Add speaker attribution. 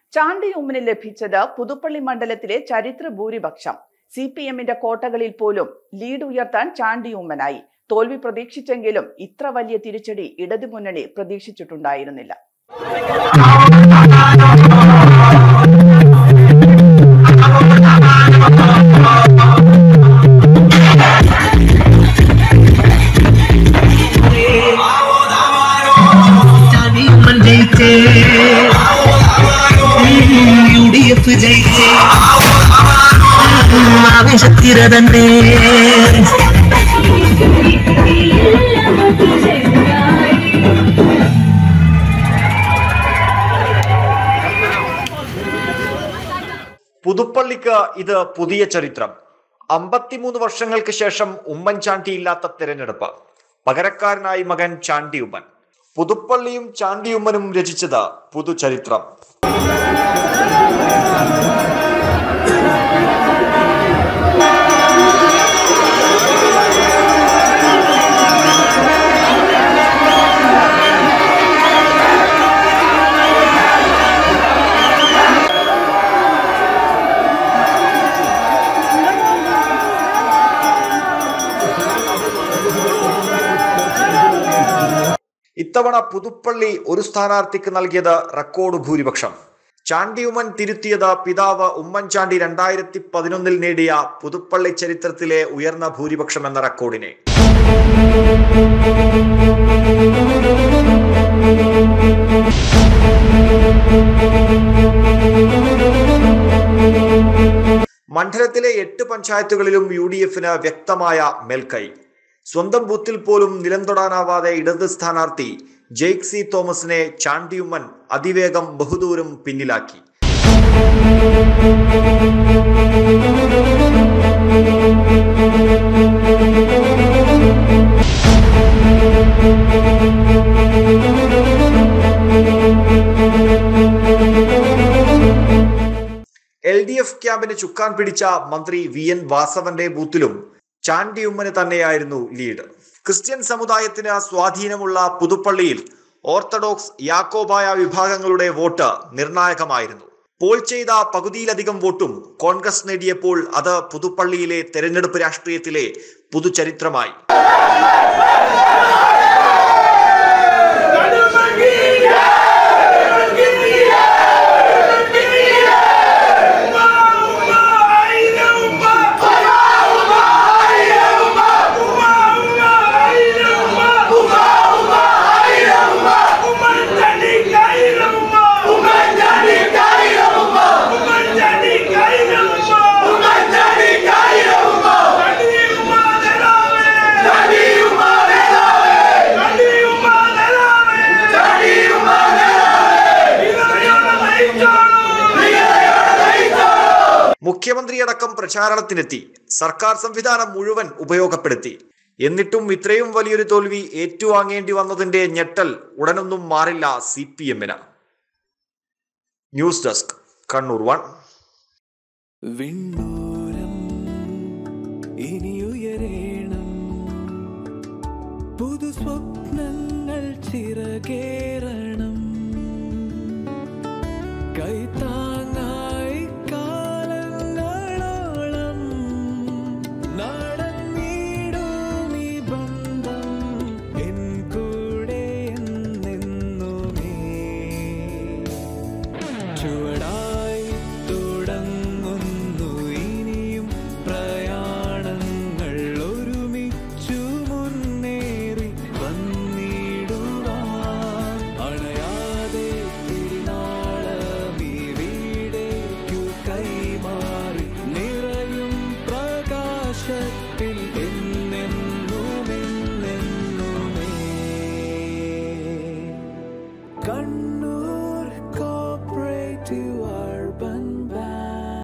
Speaker 1: ചാണ്ടിയുമ്മന് ലഭിച്ചത് പുതുപ്പള്ളി മണ്ഡലത്തിലെ ചരിത്ര ഭൂരിപക്ഷം സി പി എമ്മിന്റെ കോട്ടകളിൽ പോലും ലീഡ് ഉയർത്താൻ ചാണ്ടിയുമ്മനായി തോൽവി പ്രതീക്ഷിച്ചെങ്കിലും ഇത്ര വലിയ തിരിച്ചടി ഇടതുമുന്നണി പ്രതീക്ഷിച്ചിട്ടുണ്ടായിരുന്നില്ല
Speaker 2: ചാണ്ടിയമ്മൻ ജയിച്ചേ യു ഡി എഫ് ജയിച്ചേ ആവേശത്തിര തന്നെ
Speaker 3: പുതുപ്പള്ളിക്ക് ഇത് പുതിയ ചരിത്രം അമ്പത്തിമൂന്ന് വർഷങ്ങൾക്ക് ശേഷം ഉമ്മൻചാണ്ടി ഇല്ലാത്ത തിരഞ്ഞെടുപ്പ് പകരക്കാരനായി മകൻ ചാണ്ടിയുമ്മൻ പുതുപ്പള്ളിയും ചാണ്ടിയുമ്മനും രചിച്ചത് പുതുചരിത്രം ഇത്തവണ പുതുപ്പള്ളി ഒരു സ്ഥാനാർത്ഥിക്ക് നൽകിയത് റെക്കോർഡ് ഭൂരിപക്ഷം ചാണ്ടിയുമ്മൻ തിരുത്തിയത് പിതാവ് ഉമ്മൻചാണ്ടി രണ്ടായിരത്തി പതിനൊന്നിൽ നേടിയ പുതുപ്പള്ളി ചരിത്രത്തിലെ ഉയർന്ന ഭൂരിപക്ഷം എന്ന റെക്കോർഡിനെ മണ്ഡലത്തിലെ എട്ട് പഞ്ചായത്തുകളിലും യു ഡി എഫിന് വ്യക്തമായ മേൽക്കൈ സ്വന്തം ബൂത്തിൽ പോലും നിലം തൊടാനാവാതെ ഇടത് സ്ഥാനാർത്ഥി ജെയ്ക് സി തോമസിനെ ചാണ്ടിയുമ്മൻ അതിവേഗം ബഹുദൂരം പിന്നിലാക്കി എൽ ഡി എഫ് ക്യാമ്പിന് ചുക്കാൻ പിടിച്ച മന്ത്രി വി എൻ വാസവന്റെ ബൂത്തിലും ചാണ്ടിയുമ്മന് തന്നെയായിരുന്നു ലീഡ് ക്രിസ്ത്യൻ സമുദായത്തിന് സ്വാധീനമുള്ള പുതുപ്പള്ളിയിൽ ഓർത്തഡോക്സ് യാക്കോബായ വിഭാഗങ്ങളുടെ വോട്ട് നിർണായകമായിരുന്നു പോൾ ചെയ്ത പകുതിയിലധികം വോട്ടും കോൺഗ്രസ് നേടിയപ്പോൾ അത് പുതുപ്പള്ളിയിലെ തെരഞ്ഞെടുപ്പ് രാഷ്ട്രീയത്തിലെ പുതുചരിത്രമായി മുഖ്യമന്ത്രിയടക്കം പ്രചാരണത്തിനെത്തി സർക്കാർ സംവിധാനം മുഴുവൻ ഉപയോഗപ്പെടുത്തി എന്നിട്ടും ഇത്രയും വലിയൊരു തോൽവി ഏറ്റുവാങ്ങേണ്ടി വന്നതിന്റെ ഞെട്ടൽ ഉടനൊന്നും മാറില്ല സി പി എമ്മിന് ന്യൂസ് ഡെസ്ക് കണ്ണൂർ വൺ
Speaker 4: വിണ്ണൂരം ഇനിയുയരേണം പുതു സ്വപ്നങ്ങൾ ചിറകേറണം കൈത്താങ്ങായി കാലങ്ങളോളം നടന്നിടും ഈ ബന്ധം എൻ കൂടെ എന്നെന്നുമേ ചുവടായി തുടങ്ങുന്നു ഇനിയും പ്രയാണങ്ങൾ ഒരുമിച്ചു മുന്നേറി വന്നിടുവാൻ അണയാതെ തിരുനാളമീ വീടേക്കു കൈമാറി നിറയും പ്രകാശത്തിൽ എന്നെന്നുമെന്നെന്നുമേ കണ്ണു